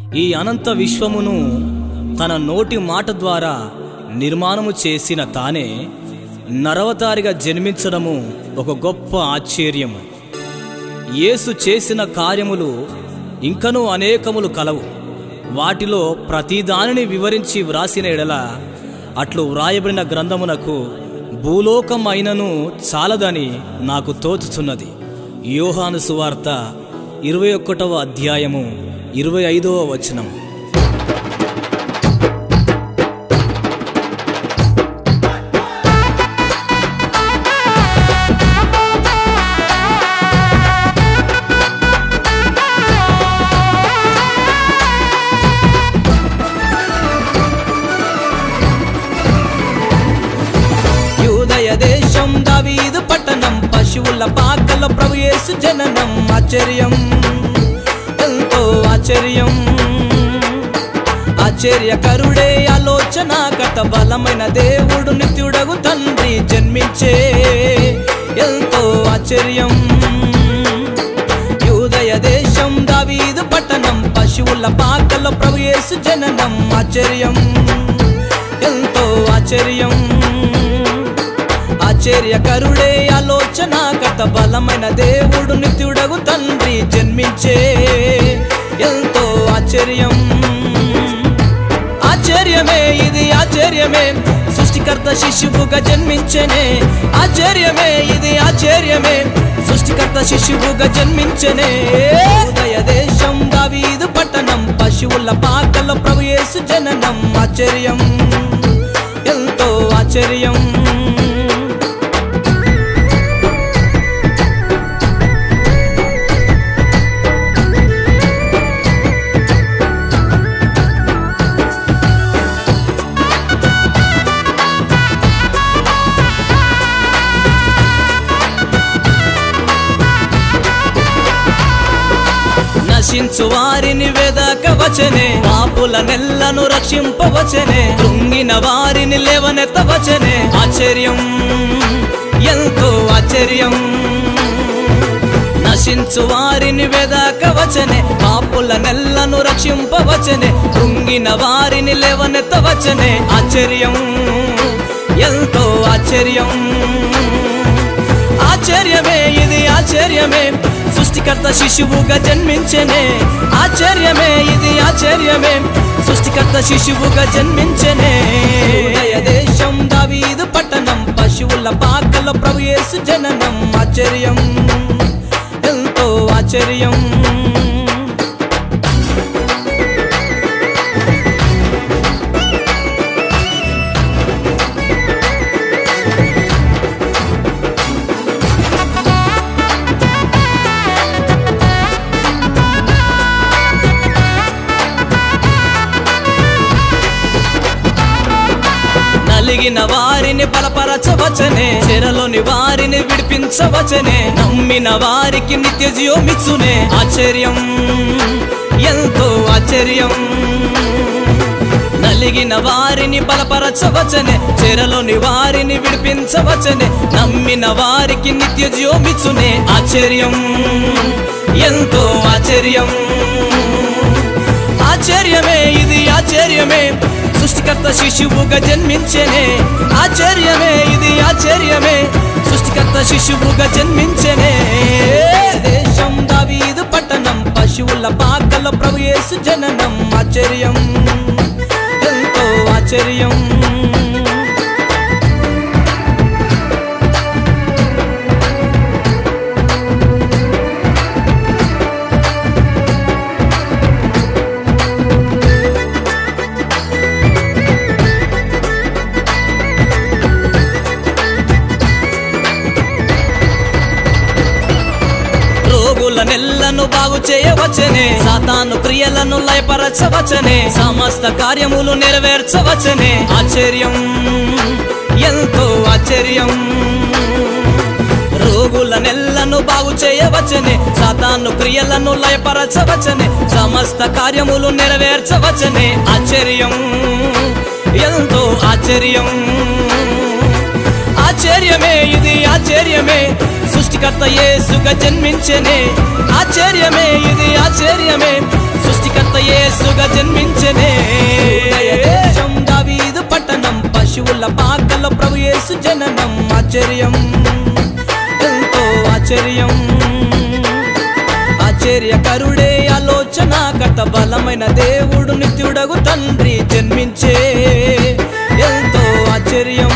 ఈ అనంత విశ్వమును తన నోటి మాట ద్వారా నిర్మాణము చేసిన తానే నరవతారిగా జన్మించడము ఒక గొప్ప ఆశ్చర్యము యేసు చేసిన కార్యములు ఇంకనూ అనేకములు కలవు వాటిలో ప్రతిదానిని వివరించి వ్రాసిన ఎడల అట్లు వ్రాయబడిన గ్రంథమునకు భూలోకం అయినను చాలదని నాకు తోచుచున్నది యోహాను సువార్త ఇరవై ఒకటవ అధ్యాయము ఇరవై ఐదవ వచనం యూదయ దేశం దావీదు పట్టణం పశువుల పాకల ప్రభు యేసు జననం ఆశ్చర్యం ఎంతో ఆశ్చర్యం ఆశ్చర్యకరుడే ఆలోచన కథ బలమైన దేవుడు నిత్యుడగు తండ్రి జన్మించే ఎంతో ఆశ్చర్యం యూదయ దేశం దావీదు పట్టణం పశువుల పాకల ప్రభు యేసు జననం ఆశ్చర్యం ఎంతో ఆశ్చర్యం ఆశ్చర్యకరుడే ఆలోచన కథ బలమైన దేవుడు నిత్యుడగు తండ్రి జన్మించే ఎంతో ఆశ్చర్యం ఆశ్చర్యమే ఇది ఆశ్చర్యమే సృష్టికర్త శిశువుగా జన్మించనే ఆశ్చర్యమే ఇది ఆశ్చర్యమే సృష్టికర్త శిశువుగా జన్మించనే ఉదయ దేశం దావీదు పట్టణం పశువుల పాకల ప్రభు యేసు జననం ఆశ్చర్యం ఎంతో ఆశ్చర్యం నశించు వారిని వెదకవచనే పాపుల నెల్లను రక్షింపవచనే కృంగిన వారిని లేవనెత్తవచనే ఆశ్చర్యం ఎంతో ఆశ్చర్యం నశించు వారిని వెదకవచనే పాపుల నెల్లను రక్షింపవచనే కృంగిన వారిని లేవనెత్తవచనే ఆశ్చర్యం ఎంతో ఆశ్చర్యం ఆశ్చర్యమే ఇది ఆశ్చర్యమే సృష్టికర్త శిశువుగా జన్మించనే ఆశ్చర్యమే ఇది ఆశ్చర్యమే సృష్టికర్త శిశువుగా జన్మించనే ఉదయ దేశం దావీదు పట్టణం పశువుల పాకల ప్రభు యేసు జననం ఆశ్చర్యం ఎంతో ఆశ్చర్యం నలిగిన వారిని బలపరచవచనే చెరలోని వారిని విడిపించవచనే నమ్మిన వారికి నిత్య జీవమిచ్చునే ఆశ్చర్యం ఎంతో ఆశ్చర్యం నలిగిన వారిని బలపరచవచనే చెరలోని వారిని విడిపించవచనే నమ్మిన వారికి నిత్య జీవమిచ్చునే ఆశ్చర్యం ఎంతో ఆశ్చర్యం ఆశ్చర్యమే ఇది ఆశ్చర్యమే సృష్టికర్త శిశువుగా జన్మించనే ఆశ్చర్యమే ఇది ఆశ్చర్యమే సృష్టికర్త శిశువుగా జన్మించనే దేశం దావీదు పట్టణం పశువుల పాకల ప్రభు యేసు జననం ఆశ్చర్యం ఎంతో ఆశ్చర్యం రోగుల నెల్లను బాగు చేయవచ్చనే సాతాను క్రియలను లయపరచవచ్చనే సమస్త కార్యములు నెరవేర్చవచ్చనే ఆశ్చర్యం ఎంతో ఆశ్చర్యం రోగుల నెల్లను బాగు చేయవచ్చనే సాతాను క్రియలను లయపరచవచ్చనే సమస్త కార్యములు నెరవేర్చవచ్చనే ఆశ్చర్యం ఎంతో ఆశ్చర్యం ఆశ్చర్యమే ఇది ఆశ్చర్యమే సృష్టికర్త యేసుగా జన్మించనే ఆశ్చర్యమే ఇది ఆశ్చర్యమే సృష్టికర్త యేసుగా జన్మించనే దేశం దావీదు పట్టణం పశువుల పాకలో ప్రభు యేసు జననం ఆశ్చర్యం ఎంతో ఆశ్చర్యం ఆశ్చర్యకరుడే ఆలోచన కథ బలమైన దేవుడు నిత్యుడగు తండ్రి జన్మించే ఎంతో ఆశ్చర్యం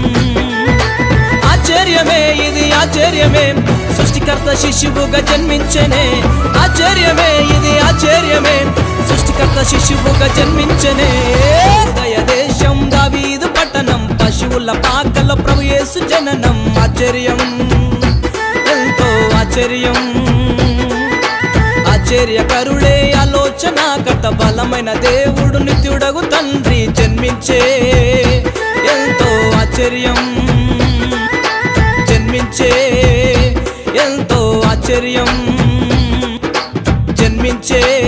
ఆశ్చర్యమే ఇది ఆశ్చర్యమే సృష్టికర్త శిశువుగా జన్మించనే ఆశ్చర్యమే ఇది ఆశ్చర్యమే సృష్టికర్త శిశువుగా జన్మించనే దయ దేశం దావీదు పట్టణం పశువుల పాకల ప్రభు యేసు జననం ఆశ్చర్యం ఎంతో ఆశ్చర్యం ఆశ్చర్యకరుడే ఆలోచన కథ బలమైన దేవుడు నిత్యుడగు తండ్రి జన్మించే ఎంతో ఆశ్చర్యం జన్మించే ఎంతో ఆశ్చర్యం జన్మించే